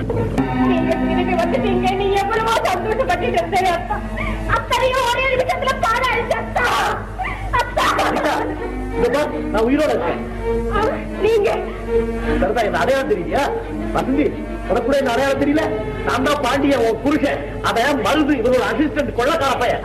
நீங்க திரும்பி வந்துட்டீங்க நீ எவ்வளவோ சந்தோஷப்பட்டு இருந்தே அத்தா அத்தனையும் ஒரே நிமிஷத்துல பாடாயிடுச்சு அத்தா அத்தா இந்த பார், நான் உயிரோட இருக்கேன் ஆ, நீங்க சரிதா இந்த அடையாளம் தெரியலையா வசந்தி உனக்கு கூட இந்த அடையாளம் தெரியல நான் தான் பாண்டியன் உன் புருஷன் அதான் மருது இவரோட அசிஸ்டன்ட் கொள்ளக்கார பையன்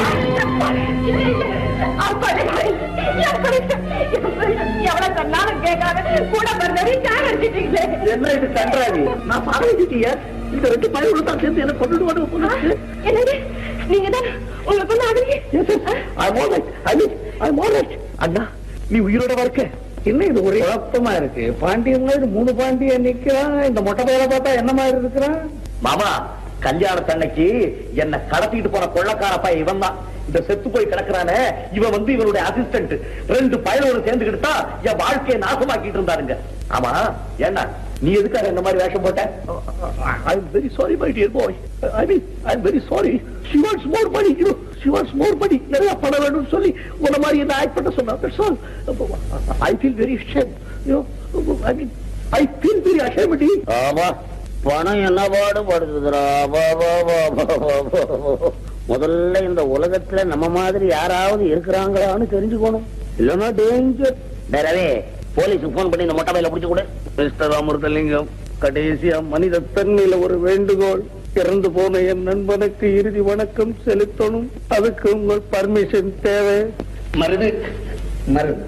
எவ்வளவு சொன்னாலும் கேட்காத கூட பிறந்தவரை கார் அடிச்சிட்டீங்களே என்ன இது கன்றாவி நான் பாராட்டிட்டீங்க இந்த ரெண்டு பையனோட தான் சேர்ந்து என்ன கொண்டுட்டு வந்து போனாச்சு என்னங்க நீங்க தான் உங்களை கொண்டு ஆகுறீங்க I'm all right. I mean, I'm all right. அண்ணா நீ உயிரோட இருக்க என்ன இது ஒரே குழப்பமா இருக்கு பாண்டியன் மூணு பாண்டியன் நிக்கிறான் இந்த மொட்டை பேரை பார்த்தா என்ன மாதிரி இருக்கிறான் மாமா கல்யாணத்தன்னைக்கு என்ன கடத்திட்டு போன கொள்ளக்கார பையன் இவன் தான் இந்த செத்து போய் கிடக்குறானே இவன் வந்து இவனுடைய அசிஸ்டன்ட் ரெண்டு பயலோட சேர்ந்துக்கிட்டு தான் என் வாழ்க்கையை நாசமாக்கிட்டு இருந்தாருங்க ஆமா ஏன்னா நீ எதுக்காக இந்த மாதிரி வேஷம் போட்ட I am very sorry my dear boy I mean I am very sorry she wants more money you she wants more money நிறைய பணம் வேணும்னு சொல்லி உன்ன மாதிரி என்ன ஆக்ட் பண்ண சொன்னா that's all I feel very shame you I mean I feel very ashamed ஆமா பணம் என்ன பாடுபடுதுடா வா, வா, வா, வா, வா, வா, வா. முதல்ல இந்த உலகத்துல நம்ம மாதிரி யாராவது இருக்கிறாங்களான்னு தெரிஞ்சுக்கணும் இல்லன்னா டேஞ்சர் ரவே போலீஸுக்கு போன் பண்ணி இந்த மொட்டை பையில பிடிச்சு கொடு மிஸ்டர் அமிர்தலிங்கம் கடைசியா மனித தன்மையில ஒரு வேண்டுகோள் இறந்து போன என் நண்பனுக்கு இறுதி வணக்கம் செலுத்தணும் அதுக்கு உங்கள் பர்மிஷன் தேவை மருது மருது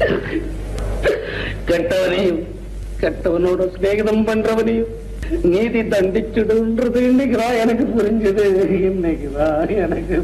கெட்டவனையும் கெட்டவனோட சிநேகிதம் பண்றவனையும் நீதி தண்டிச்சுடுன்றது இன்னைக்குதான் எனக்கு புரிஞ்சது இன்னைக்குதான் எனக்கு